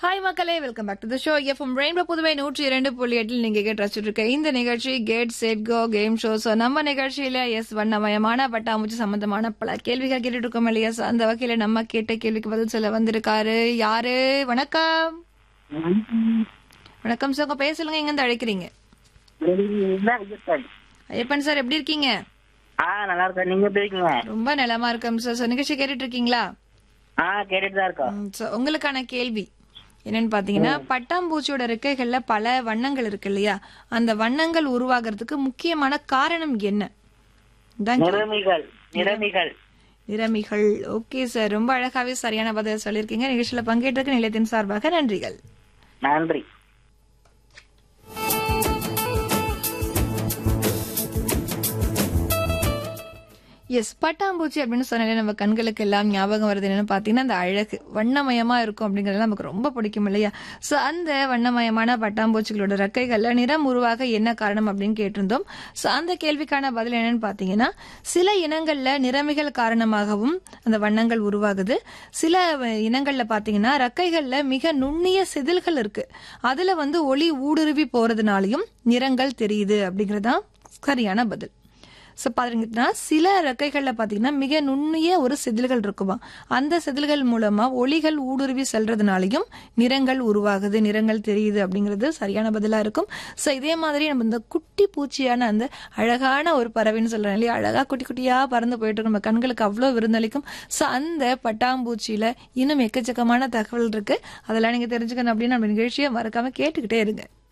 Hi மக்களே welcome back to the show FM Rainbow Puduvai நூற்றி இரண்டு புள்ளி எட்டில் நீங்க கேட்டு ரசிச்சுட்டு இருக்க இந்த நிகழ்ச்சி get set go game show so நம்ம நிகழ்ச்சியில எஸ் வண்ணமயமான பட்டாம்பூச்சி சம்பந்தமான பல கேள்விகள் கேட்டுட்டு இருக்கோம் இல்லையா So, அந்த வகையில நம்ம கேட்ட கேள்விக்கு பதில் சொல்ல வந்திருக்காரு யாரு வணக்கம் வணக்கம் சார் உங்க பேர் சொல்லுங்க எங்க இருந்து அழைக்கிறீங்க ஐயப்பன் சார் எப்படி இருக்கீங்க ஆ நல்லா இருக்கேன் நீங்க எப்படி இருக்கீங்க ரொம்ப நலமா இருக்கோம் சார் So, நிகழ்ச்சி கேட்டுட்டு இருக்கீங்களா ஆ கேட்டுட்டு தான் இருக்கோம் ம், so, உங்களுக்கான கேள்வி என்னன்னு பாத்தீங்கன்னா பட்டாம்பூச்சியோட ரெக்கைகள்ல பல வண்ணங்கள் இருக்கு இல்லையா அந்த வண்ணங்கள் உருவாகிறதுக்கு முக்கியமான காரணம் என்ன இதான் கேள்வி. நிறமிகள் நிறமிகள் நிறமிகள் ஓகே சார் ரொம்ப அழகாவே சரியான பதில் சொல்லியிருக்கீங்க நிகழ்ச்சியில பங்கேற்றதுக்கு நிலையத்தின் சார்பாக நன்றிகள் நன்றி எஸ் பட்டாம்பூச்சி அப்படின்னு சொன்னாலே நம்ம கண்களுக்கு எல்லாம் ஞாபகம் வருது என்னன்னு பாத்தீங்கன்னா அந்த அழகு வண்ணமயமா இருக்கும் அப்படிங்கறது நமக்கு ரொம்ப பிடிக்கும் இல்லையா சோ அந்த வண்ணமயமான பட்டாம்பூச்சிகளோட ரெக்கைகள்ல நிறம் உருவாக என்ன காரணம் அப்படின்னு கேட்டிருந்தோம் சோ அந்த கேள்விக்கான பதில் என்னன்னு பாத்தீங்கன்னா சில இனங்கள்ல நிறமிகள் காரணமாகவும் அந்த வண்ணங்கள் உருவாகுது சில இனங்கள்ல பாத்தீங்கன்னா ரெக்கைகள்ல மிக நுண்ணிய செதில்கள் இருக்கு அதுல வந்து ஒளி ஊடுருவி போறதுனாலயும் நிறங்கள் தெரியுது அப்படிங்கறதுதான் சரியான பதில் ஸோ பாத்தீங்கன்னா சில ரெக்கைகள்ல பாத்தீங்கன்னா மிக நுண்ணிய ஒரு செதில்கள் இருக்குமா அந்த செதில்கள் மூலமா ஒளிகள் ஊடுருவி செல்றதுனாலையும் நிறங்கள் உருவாகுது நிறங்கள் தெரியுது அப்படிங்கிறது சரியான பதிலா இருக்கும் ஸோ இதே மாதிரி நம்ம இந்த குட்டி பூச்சியான அந்த அழகான ஒரு பறவைன்னு சொல்றோம் இல்லையா அழகா குட்டி குட்டியா பறந்து போயிட்டு இருக்கும் நம்ம கண்களுக்கு அவ்வளோ விருந்தளிக்கும் ஸோ அந்த பட்டாம்பூச்சியில இன்னும் எக்கச்சக்கமான தகவல் இருக்கு அதெல்லாம் நீங்க தெரிஞ்சுக்கணும் அப்படின்னு நம்ம நிகழ்ச்சியை மறக்காம கேட்டுக்கிட்டே இருங்க